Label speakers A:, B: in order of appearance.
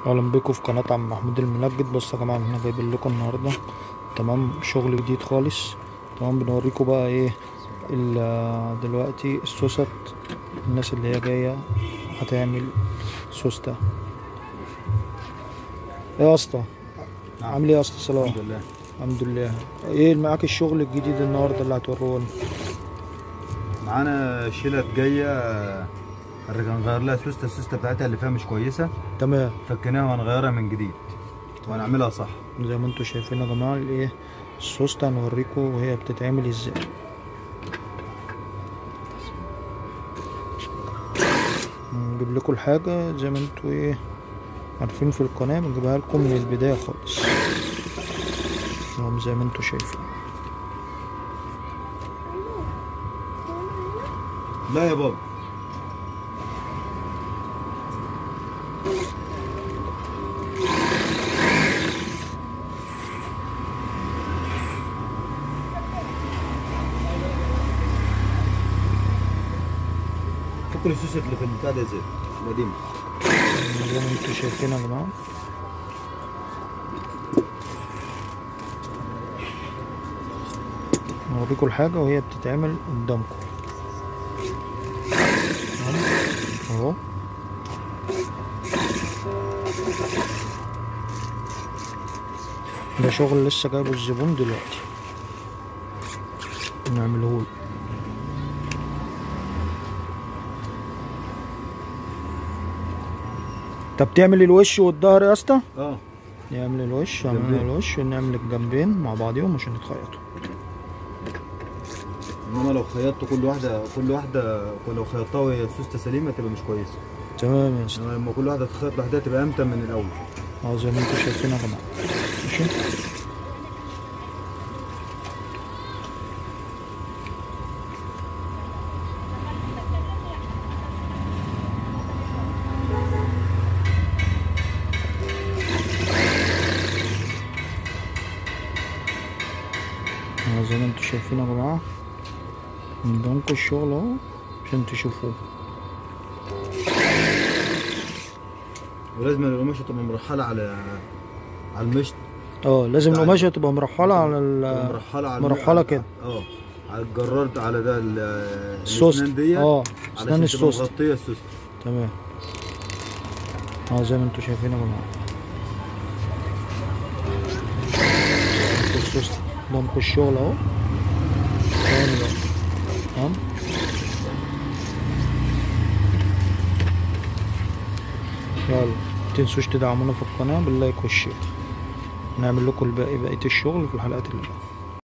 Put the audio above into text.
A: اهلا بيكم في قناة عم محمود المنجد بصوا يا جماعة احنا جايبين لكم النهاردة تمام شغل جديد خالص تمام بنوريكم بقى ايه ال- دلوقتي السوست الناس اللي هي جاية هتعمل سوستة ايه يا اسطى
B: نعم.
A: عامل ايه يا اسطى صلاح
B: الحمد لله
A: الحمد لله ايه معاك الشغل الجديد النهارده اللي هتورونا
B: معانا شيلة جاية هنغير لها سوستة السوستة بتاعتها اللي فيها مش كويسة
A: تمام
B: فكناها وهنغيرها من جديد وهنعملها صح
A: زي ما انتوا شايفين يا جماعه الايه السوستة هنوريكم وهي بتتعمل ازاي نجيب لكم الحاجة زي ما انتوا ايه عارفين في القناة بنجيبها لكم من البداية خالص تمام زي ما انتوا شايفين
B: لا يا بابا فكر السوست اللي في البتاع ده زي القديم
A: زي ما انتوا شايفين يا جماعة نوريكم الحاجة وهي بتتعمل قدامكم تمام؟ اهو ده شغل لسه جايبه الزبون دلوقتي نعمله له طب تعمل الوش والظهر يا اسطى
B: اه
A: نعمل الوش نعمل
B: جنبين.
A: الوش ونعمل الجنبين مع بعضيهم عشان يتخيطوا
B: انما لو خيطت كل واحده كل واحده لو خيطتها وهي السوسته سليمه تبقى مش كويسه
A: تمام يا اسطى
B: انما لما كل واحده تخيط لوحدها تبقى امتن من الاول
A: اهو زي ما انتوا شايفين يا جماعه ماشي اهو زي ما انتوا شايفين يا جماعه قدامكم الشغل اهو عشان تشوفوه
B: ولازم القماشه تبقى مرحله على على المشط
A: اه لازم
B: تعال.
A: القماشه تبقى مرحله على
B: تبقى
A: ال
B: مرحله على
A: مرحلة
B: على-
A: كده.
B: اه على الجرار ده- على ده ال-
A: السوست
B: الاسنان دي
A: اه اسنان
B: علشان تبقى
A: السوست
B: مغطيه السوست
A: تمام اه زي ما انتوا شايفين يا جماعه قدامكوا السوست قدامكوا الشغل اهو تاني بقى تمام يلا متنسوش تدعمونا في القناه باللايك والشير نعمل لكم الباقي بقيه الشغل في الحلقات اللي جايه